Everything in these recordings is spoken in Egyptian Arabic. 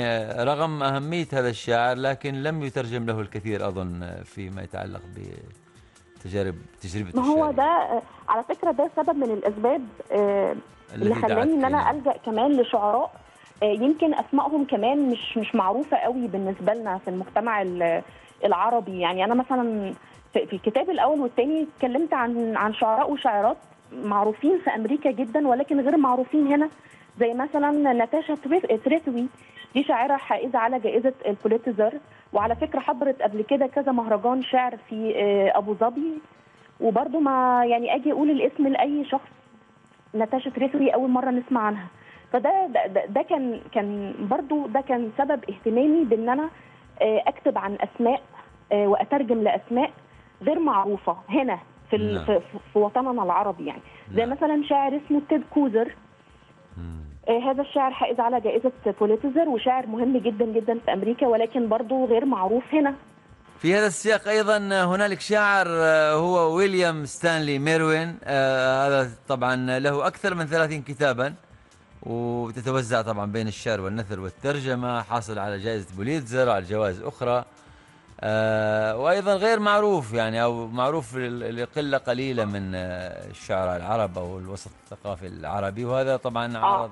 رغم أهمية هذا الشاعر لكن لم يترجم له الكثير أظن فيما يتعلق بتجارب تجربة ما هو الشعر. ده على فكره ده سبب من الاسباب آه، اللي التي دعت خلاني ان انا إلى- الجا كمان لشعراء آه، يمكن اسمائهم كمان مش مش معروفه قوي بالنسبه لنا في المجتمع ال- العربي يعني انا مثلا في في الكتاب الاول والثاني اتكلمت عن عن شعراء وشاعرات معروفين في امريكا جدا ولكن غير معروفين هنا زي مثلا ناتاشا تريث- تريثوي دي شاعره حائزه على جائزه البوليتزر وعلى فكره حضرت قبل كده كذا مهرجان شعر في آه، ابو ظبي وبرضه ما يعني اجي اقول الاسم لاي شخص ناتاشا تريثوي اول مره نسمع عنها فده ده, ده, ده كان كان برضه ده كان سبب اهتمامي بان انا آه، اكتب عن اسماء آه، واترجم لاسماء غير معروفه هنا في ال- نعم. في, في- في وطننا العربي يعني زي نعم. مثلا شاعر اسمه تيد كوزر مم. آه، هذا الشاعر حائز على جائزه بوليتزر وشاعر مهم جدا جدا في امريكا ولكن برضه غير معروف هنا في هذا السياق ايضا هنالك شاعر آه، هو ويليام ستانلي ميروين آه، هذا طبعا له اكثر من 30 كتابا وتتوزع طبعا بين الشعر والنثر والترجمه حاصل على جائزه بوليتزر على جوائز اخرى آه، وايضا غير معروف يعني او معروف لل- لقله قليله من آه، الشعراء العرب او الوسط الثقافي العربي وهذا طبعا عرض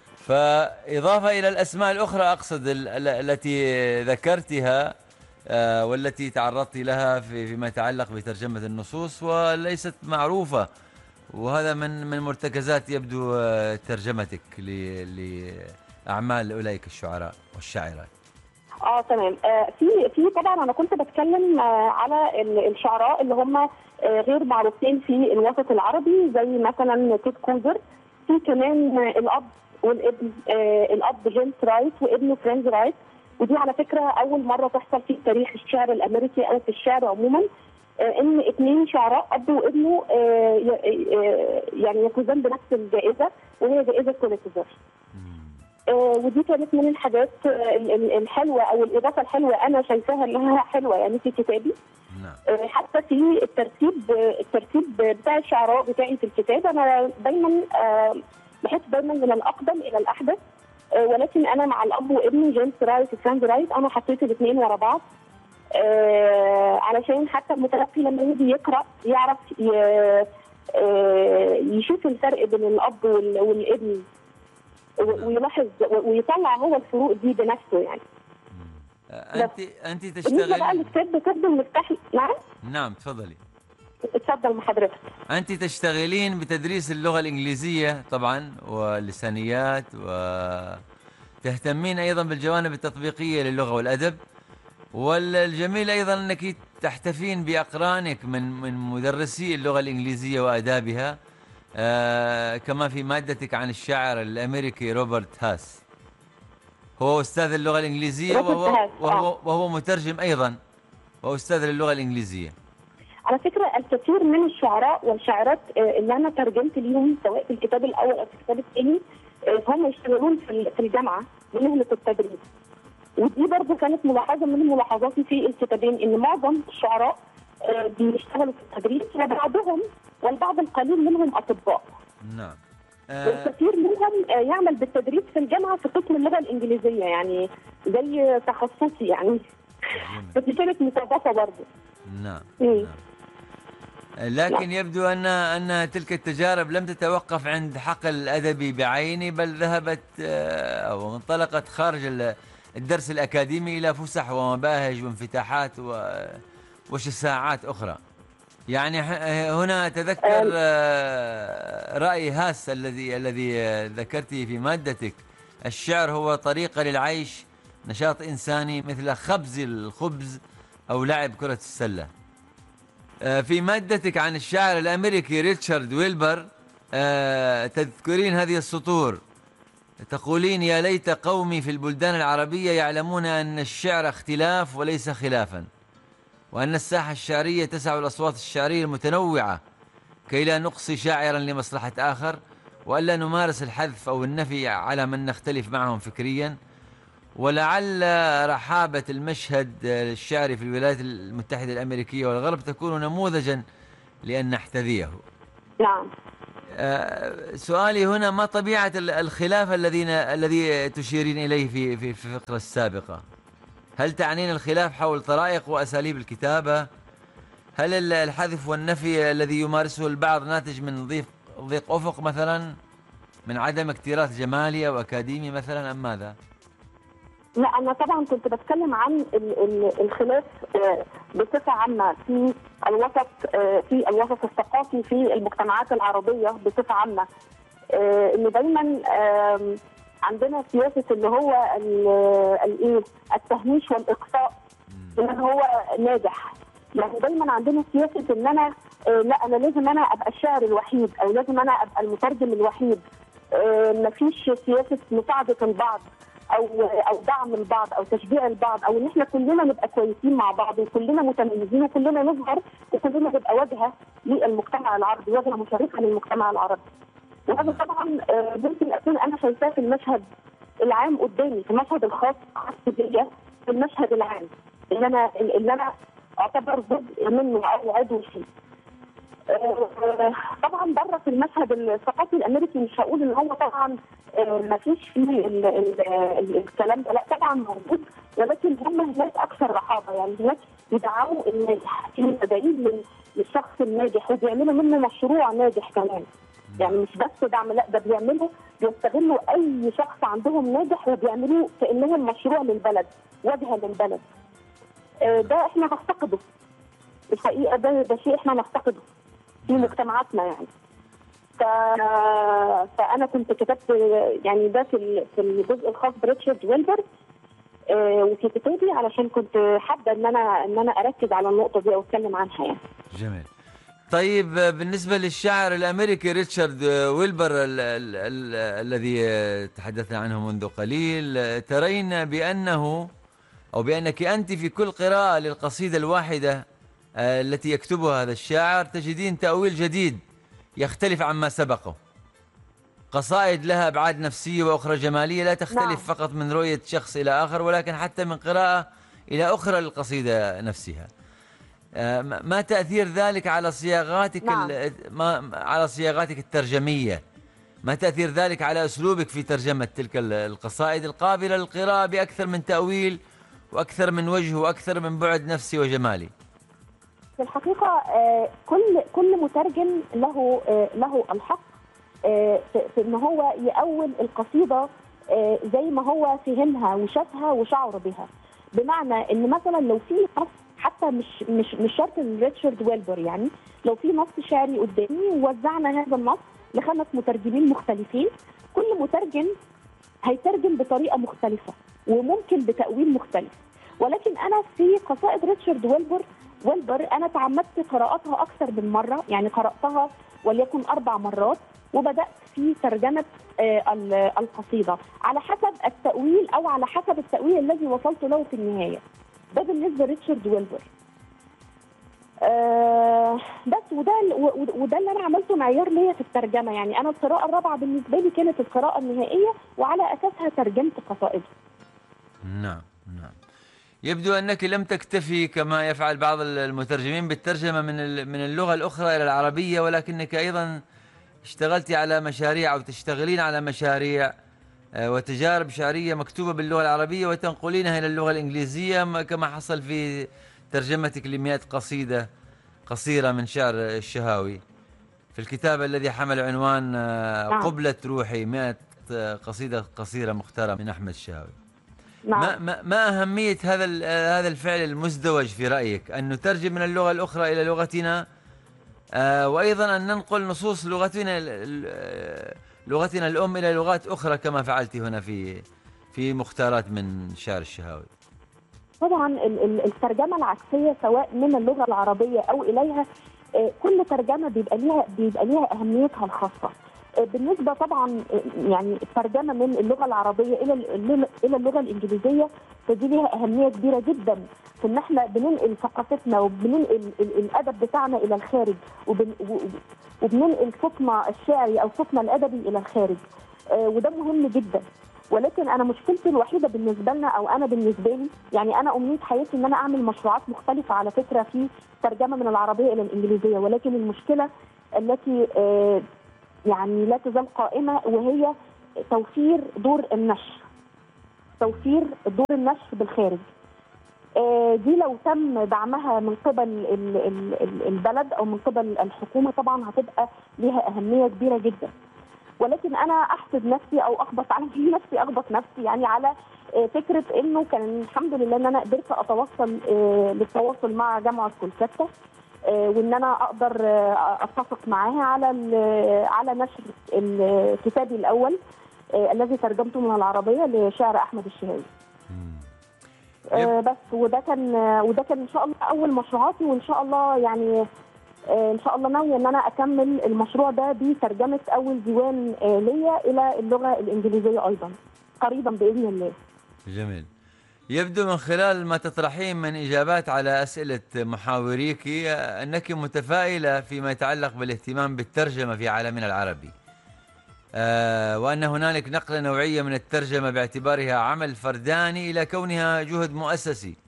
فاضافه الى الاسماء الاخرى اقصد ال- ال- التي ذكرتها آه، والتي تعرضت لها في فيما يتعلق بترجمه النصوص وليست معروفه وهذا من من مرتكزات يبدو آه، ترجمتك ل- لاعمال اولئك الشعراء والشاعرات اه تمام آه في في طبعا انا كنت بتكلم آه على ال- الشعراء اللي هم آه غير معروفين في الوسط العربي زي مثلا تيد كوزر في كمان آه الاب والابن آه الاب جيمس رايت وابنه فرينز رايت ودي على فكره اول مره تحصل في تاريخ الشعر الامريكي او في الشعر عموما آه ان اثنين شعراء اب وابنه آه ي- آه يعني يفوزان بنفس الجائزه وهي جائزه بوليتزر آه، ودي كانت من الحاجات آه، ال- ال- الحلوه او الاضافه الحلوه انا شايفاها انها حلوه يعني في كتابي نعم آه، حتى في الترتيب آه، الترتيب بتاع الشعراء بتاعي في الكتاب انا دايما آه، بحس دايما من الاقدم الى الاحدث آه، ولكن انا مع الاب وابني جيمس رايت وفرانز رايت انا حطيت الاثنين ورا بعض آه، علشان حتى المتلقي لما يجي يقرا يعرف ي- آه، يشوف الفرق بين الاب وال- والابن و- ويلاحظ و- ويطلع هو الفروق دي بنفسه يعني آه، انت انت بالنسبه بقى تشتغل لكتاب كتب المفتاح نعم نعم تفضلي اتفضل مع حضرتك أنت تشتغلين بتدريس اللغة الإنجليزية طبعا واللسانيات وتهتمين أيضا بالجوانب التطبيقية للغة والأدب والجميل أيضا أنك تحتفين بأقرانك من من مدرسي اللغة الإنجليزية وآدابها آه كما في مادتك عن الشاعر الأمريكي روبرت هاس هو أستاذ اللغة الإنجليزية روبرت وهو, هاس، وهو, آه. وهو مترجم أيضا وهو أستاذ للغة الإنجليزية على فكره الكثير من الشعراء والشاعرات آه، اللي انا ترجمت ليهم سواء في الكتاب الاول او في الكتاب الثاني آه، هم يشتغلون في ال- في الجامعه بمهنه التدريس ودي برضو كانت ملاحظه من ملاحظاتي في الكتابين ان معظم الشعراء آه، بيشتغلوا في التدريس وبعضهم والبعض القليل منهم اطباء نعم آه والكثير منهم آه، يعمل بالتدريس في الجامعه في قسم اللغه الانجليزيه يعني زي تخصصي يعني جميل. بس كانت مسابقه برضه نعم مم. نعم. لكن يبدو ان ان تلك التجارب لم تتوقف عند حقل الادبي بعينه بل ذهبت آه، او انطلقت خارج ال- الدرس الاكاديمي الى فسح ومباهج وانفتاحات و- وشساعات اخرى. يعني ح- هنا اتذكر آه، راي هاس الذي الذي آه، ذكرته في مادتك الشعر هو طريقه للعيش نشاط انساني مثل خبز الخبز او لعب كره السله. آه، في مادتك عن الشاعر الامريكي ريتشارد ويلبر آه، تذكرين هذه السطور تقولين يا ليت قومي في البلدان العربيه يعلمون ان الشعر اختلاف وليس خلافا وان الساحه الشعريه تسع الاصوات الشعريه المتنوعه كي لا نقصي شاعرا لمصلحه اخر والا نمارس الحذف او النفي على من نختلف معهم فكريا ولعل رحابة المشهد الشعري في الولايات المتحدة الأمريكية والغرب تكون نموذجا لأن نحتذيه نعم آه، سؤالي هنا ما طبيعة الخلاف الذين الذي تشيرين إليه في في في الفقرة السابقة؟ هل تعنين الخلاف حول طرائق وأساليب الكتابة؟ هل الحذف والنفي الذي يمارسه البعض ناتج من ضيق ضيق أفق مثلا؟ من عدم اكتراث جمالي أو أكاديمي مثلا أم ماذا؟ لا انا طبعا كنت بتكلم عن الخلاف آه، بصفه عامه في الوسط آه، في الوسط الثقافي في المجتمعات العربيه بصفه عامه آه، انه دايما عندنا سياسه اللي هو الايه التهميش والاقصاء من هو ناجح يعني دايما عندنا سياسه ان انا لا انا لازم انا ابقى الشاعر الوحيد او لازم انا ابقى المترجم الوحيد مفيش سياسه مساعده البعض او او دعم البعض او تشجيع البعض او ان احنا كلنا نبقى كويسين مع بعض وكلنا متميزين وكلنا نظهر وكلنا نبقى واجهه للمجتمع العربي واجهه مشرفه للمجتمع العربي. وهذا طبعا آه، ممكن اكون انا شايفاه في المشهد العام قدامي في المشهد الخاص خاص بيا في المشهد العام اللي انا اللي انا اعتبر جزء منه او عضو فيه. آه، طبعا بره في المشهد الثقافي الامريكي مش هقول ان هو طبعا آه، ما فيش فيه الكلام ده لا طبعا موجود ولكن هم هناك اكثر رحابه يعني هناك بيدعموا الناجح في مدعين للشخص الناجح وبيعملوا منه مشروع ناجح كمان يعني مش بس دعم لا ده بيعملوا بيستغلوا اي شخص عندهم ناجح وبيعملوه كانه مشروع للبلد واجهه للبلد آه، ده احنا نفتقده الحقيقه ده ده شيء احنا نفتقده في مجتمعاتنا يعني ف... فانا كنت كتبت يعني ده في في الجزء الخاص بريتشارد ويلبر آه، وفي كتابي علشان كنت حابه ان انا ان انا اركز على النقطه دي واتكلم عنها يعني. جميل. طيب بالنسبة للشاعر الأمريكي ريتشارد ويلبر الذي تحدثنا عنه منذ قليل ترين بأنه أو بأنك أنت في كل قراءة للقصيدة الواحدة آه، التي يكتبها هذا الشاعر تجدين تأويل جديد يختلف عما سبقه قصائد لها أبعاد نفسية وأخرى جمالية لا تختلف نعم. فقط من رؤية شخص إلى آخر ولكن حتى من قراءة إلى أخرى للقصيدة نفسها آه، ما تأثير ذلك على صياغاتك نعم. ما على صياغاتك الترجمية ما تأثير ذلك على أسلوبك في ترجمة تلك القصائد القابلة للقراءة بأكثر من تأويل وأكثر من وجه وأكثر من بعد نفسي وجمالي في الحقيقه آه، كل كل مترجم له آه، له الحق آه، في ان هو يأول القصيده زي ما هو فهمها وشافها وشعر بها بمعنى ان مثلا لو في نص حتى مش مش مش شرط ريتشارد ويلبر يعني لو في نص شعري قدامي ووزعنا هذا النص لخمس مترجمين مختلفين كل مترجم هيترجم بطريقه مختلفه وممكن بتأويل مختلف ولكن انا في قصائد ريتشارد ويلبر ويلبر انا تعمدت قراءتها اكثر من مره يعني قراتها وليكن اربع مرات وبدات في ترجمه آه، القصيده على حسب التاويل او على حسب التاويل الذي وصلت له في النهايه ده بالنسبه لريتشارد ويلبر آه بس وده وده اللي انا عملته معيار ليا في الترجمه يعني انا القراءه الرابعه بالنسبه لي كانت القراءه النهائيه وعلى اساسها ترجمت قصائدي نعم نعم يبدو أنك لم تكتفي كما يفعل بعض المترجمين بالترجمة من من اللغة الأخرى إلى العربية ولكنك أيضا اشتغلت على مشاريع أو تشتغلين على مشاريع آه، وتجارب شعرية مكتوبة باللغة العربية وتنقلينها إلى اللغة الإنجليزية كما حصل في ترجمتك لمئة قصيدة قصيرة من شعر الشهاوي في الكتاب الذي حمل عنوان آه، نعم. قبلة روحي مئة آه، قصيدة قصيرة مختارة من أحمد الشهاوي نعم. ما, ما, ما أهمية هذا هذا الفعل المزدوج في رأيك أن نترجم من اللغة الأخرى إلى لغتنا آه وأيضا أن ننقل نصوص لغتنا لغتنا الأم إلى لغات أخرى كما فعلت هنا في في مختارات من شعر الشهاوي طبعا الترجمة العكسية سواء من اللغة العربية أو إليها آه، كل ترجمة بيبقى ليها بيبقى ليها أهميتها الخاصة بالنسبه طبعا يعني الترجمه من اللغه العربيه الى الى اللغه الانجليزيه فدي ليها اهميه كبيره جدا في ان احنا بننقل ثقافتنا وبننقل الادب بتاعنا الى الخارج وبننقل صوتنا الشعري او صوتنا الادبي الى الخارج آه، وده مهم جدا ولكن انا مشكلتي الوحيده بالنسبه لنا او انا بالنسبه لي يعني انا امنيه حياتي ان انا اعمل مشروعات مختلفه على فكره في ترجمه من العربيه الى الانجليزيه ولكن المشكله التي آه، يعني لا تزال قائمه وهي توفير دور النشر توفير دور النشر بالخارج آه، دي لو تم دعمها من قبل ال- ال- ال- البلد او من قبل الحكومه طبعا هتبقى ليها اهميه كبيره جدا ولكن انا احسد نفسي او اخبط على نفسي اخبط نفسي يعني على آه، فكره انه كان الحمد لله ان انا قدرت اتوصل آه، للتواصل مع جامعه كولكاتا آه، وان انا اقدر آه، اتفق معاها على ال- على نشر ال- كتابي الاول آه، الذي ترجمته من العربيه لشعر احمد الشهاوي مم. آه، بس وده كان آه، وده كان ان شاء الله اول مشروعاتي وان شاء الله يعني آه، ان شاء الله ناويه ان انا اكمل المشروع ده بترجمه اول ديوان آه، ليا الى اللغه الانجليزيه ايضا قريبا باذن الله جميل يبدو من خلال ما تطرحين من إجابات على أسئلة محاوريك أنك متفائلة فيما يتعلق بالاهتمام بالترجمة في عالمنا العربي آه وأن هنالك نقلة نوعية من الترجمة باعتبارها عمل فرداني إلى كونها جهد مؤسسي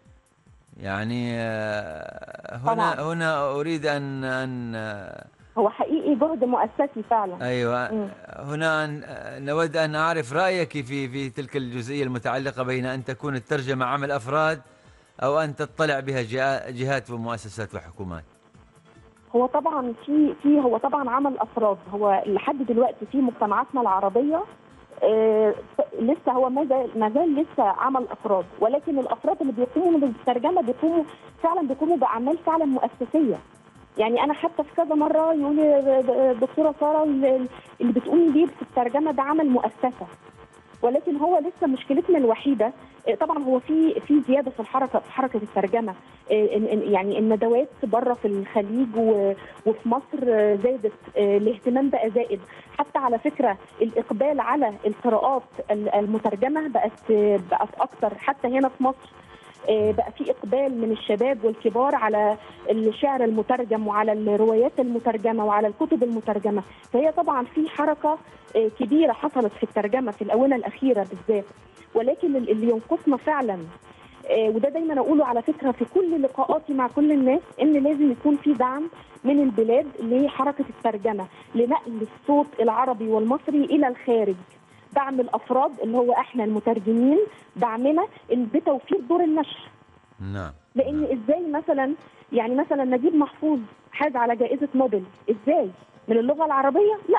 يعني آه هنا طبعاً. هنا أريد أن أن آه، هو حقيقي جهد مؤسسي فعلا ايوه مم. هنا ن- نود ان اعرف رايك في في تلك الجزئيه المتعلقه بين ان تكون الترجمه عمل افراد او ان تطلع بها جها- جهات ومؤسسات وحكومات. هو طبعا في في هو طبعا عمل افراد هو لحد دلوقتي في مجتمعاتنا العربيه آه، لسه هو ما زال ما زال لسه عمل افراد ولكن الافراد اللي بيقوموا بالترجمه بيقوموا فعلا بيقوموا باعمال فعلا مؤسسيه يعني انا حتى في كذا مره يقول لي دكتوره ساره اللي اللي بتقومي بيه في الترجمه ده عمل مؤسسه ولكن هو لسه مشكلتنا الوحيده آه، طبعا هو في في زياده في الحركه في حركه الترجمه آه، إن- إن- يعني الندوات بره في الخليج و- وفي مصر آه، زادت آه، الاهتمام بقى زائد حتى على فكره الاقبال على القراءات ال- المترجمه بقت آه، بقت اكتر حتى هنا في مصر آه، بقى في اقبال من الشباب والكبار على الشعر المترجم وعلى الروايات المترجمه وعلى الكتب المترجمه فهي طبعا في حركه آه، كبيره حصلت في الترجمه في الاونه الاخيره بالذات ولكن ال- اللي ينقصنا فعلا آه، وده دايما اقوله على فكره في كل لقاءاتي مع كل الناس ان لازم يكون في دعم من البلاد لحركه الترجمه لنقل الصوت العربي والمصري الى الخارج دعم الافراد اللي هو احنا المترجمين دعمنا ال- بتوفير دور النشر نعم. لان ازاي مثلا يعني مثلا نجيب محفوظ حاز على جائزه نوبل ازاي من اللغه العربيه لا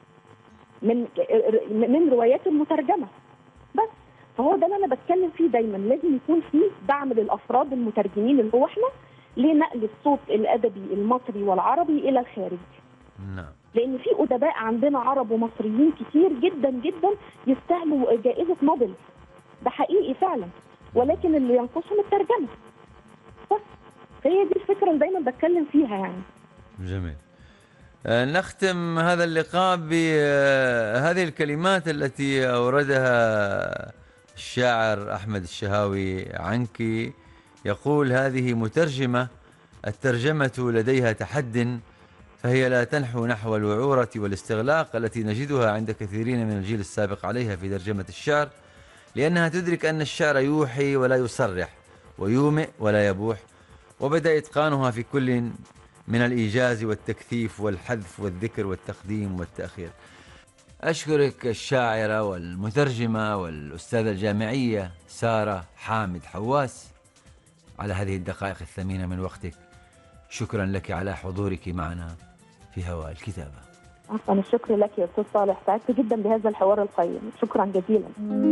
من من رواياته المترجمه بس فهو ده اللي انا بتكلم فيه دايما لازم يكون في دعم للافراد المترجمين اللي هو احنا لنقل الصوت الادبي المصري والعربي الى الخارج نعم. لان في ادباء عندنا عرب ومصريين كتير جدا جدا يستاهلوا جائزه نوبل ده حقيقي فعلا ولكن اللي ينقصهم الترجمه بس فهي دي الفكره اللي دايما بتكلم فيها يعني جميل. آه، نختم هذا اللقاء بهذه الكلمات التي اوردها الشاعر احمد الشهاوي عنك يقول هذه مترجمه الترجمه لديها تحد فهي لا تنحو نحو الوعوره والاستغلاق التي نجدها عند كثيرين من الجيل السابق عليها في ترجمه الشعر لانها تدرك ان الشعر يوحي ولا يصرح ويومئ ولا يبوح وبدا اتقانها في كل من الإيجاز والتكثيف والحذف والذكر والتقديم والتأخير أشكرك الشاعرة والمترجمة والأستاذة الجامعية سارة حامد حواس على هذه الدقائق الثمينة من وقتك شكرا لك على حضورك معنا في هواء الكتابة عفوا الشكر لك يا استاذ صالح سعدت جدا بهذا الحوار القيم شكرا جزيلا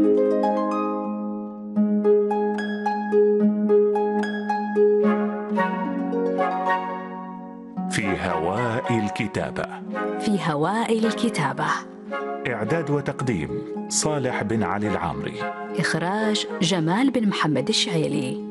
في هواء الكتابة في هواء الكتابة إعداد وتقديم صالح بن علي العامري إخراج جمال بن محمد الشعيلي